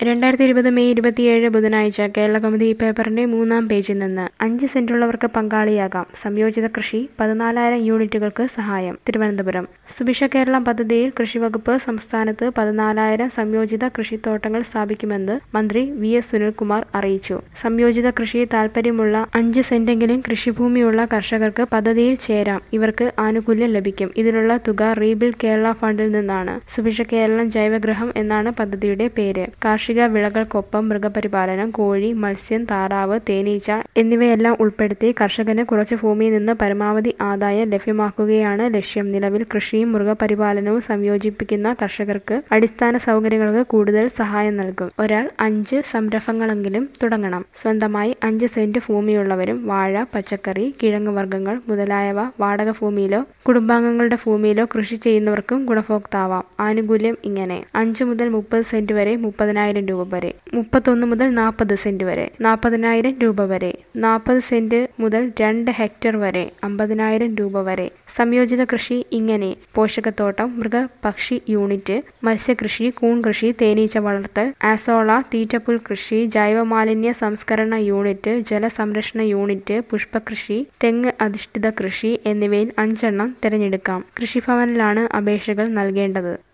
രണ്ടായിരത്തി ഇരുപത് മെയ് ഇരുപത്തിയേഴ് ബുധനാഴ്ച കേരള കൗമുദി ഈ പേപ്പറിന്റെ മൂന്നാം പേജിൽ നിന്ന് അഞ്ച് സെന്റുള്ളവർക്ക് പങ്കാളിയാകാം സംയോജിത കൃഷി പതിനാലായിരം യൂണിറ്റുകൾക്ക് സഹായം തിരുവനന്തപുരം സുഭിക്ഷ കേരളം പദ്ധതിയിൽ കൃഷിവകുപ്പ് സംസ്ഥാനത്ത് പതിനാലായിരം സംയോജിത കൃഷിത്തോട്ടങ്ങൾ സ്ഥാപിക്കുമെന്ന് മന്ത്രി വി എസ് സുനിൽകുമാർ അറിയിച്ചു സംയോജിത കൃഷിയിൽ താൽപ്പര്യമുള്ള അഞ്ച് സെന്റെങ്കിലും കൃഷിഭൂമിയുള്ള കർഷകർക്ക് പദ്ധതിയിൽ ചേരാം ഇവർക്ക് ആനുകൂല്യം ലഭിക്കും ഇതിനുള്ള തുക റീബിൽഡ് കേരള ഫണ്ടിൽ നിന്നാണ് സുഭിക്ഷ കേരളം ജൈവഗൃഹം എന്നാണ് പദ്ധതിയുടെ പേര് കാർഷിക വിളകൾക്കൊപ്പം മൃഗപരിപാലനം കോഴി മത്സ്യം താറാവ് തേനീച്ച എന്നിവയെല്ലാം ഉൾപ്പെടുത്തി കർഷകന് കുറച്ച് ഭൂമിയിൽ നിന്ന് പരമാവധി ആദായം ലഭ്യമാക്കുകയാണ് ലക്ഷ്യം നിലവിൽ കൃഷിയും മൃഗപരിപാലനവും സംയോജിപ്പിക്കുന്ന കർഷകർക്ക് അടിസ്ഥാന സൗകര്യങ്ങൾക്ക് കൂടുതൽ സഹായം നൽകും ഒരാൾ അഞ്ച് സംരംഭങ്ങളെങ്കിലും തുടങ്ങണം സ്വന്തമായി അഞ്ച് സെന്റ് ഭൂമിയുള്ളവരും വാഴ പച്ചക്കറി കിഴങ്ങ് വർഗ്ഗങ്ങൾ മുതലായവ വാടക ഭൂമിയിലോ കുടുംബാംഗങ്ങളുടെ ഭൂമിയിലോ കൃഷി ചെയ്യുന്നവർക്കും ഗുണഭോക്താവാം ആനുകൂല്യം ഇങ്ങനെ അഞ്ച് മുതൽ മുപ്പത് സെന്റ് വരെ മുപ്പതിനായിരം രൂപ വരെ മുപ്പത്തൊന്ന് മുതൽ നാൽപ്പത് സെന്റ് വരെ നാൽപ്പതിനായിരം രൂപ വരെ നാൽപ്പത് സെന്റ് മുതൽ രണ്ട് ഹെക്ടർ വരെ അമ്പതിനായിരം രൂപ വരെ സംയോജിത കൃഷി ഇങ്ങനെ പോഷകത്തോട്ടം മൃഗപക്ഷി യൂണിറ്റ് മത്സ്യകൃഷി കൂൺ കൃഷി തേനീച്ച വളർത്തൽ ആസോള തീറ്റപ്പുൽ കൃഷി ജൈവമാലിന്യ സംസ്കരണ യൂണിറ്റ് ജലസംരക്ഷണ യൂണിറ്റ് പുഷ്പകൃഷി തെങ്ങ് അധിഷ്ഠിത കൃഷി എന്നിവയിൽ അഞ്ചെണ്ണം തിരഞ്ഞെടുക്കാം കൃഷിഭവനിലാണ് അപേക്ഷകൾ നൽകേണ്ടത്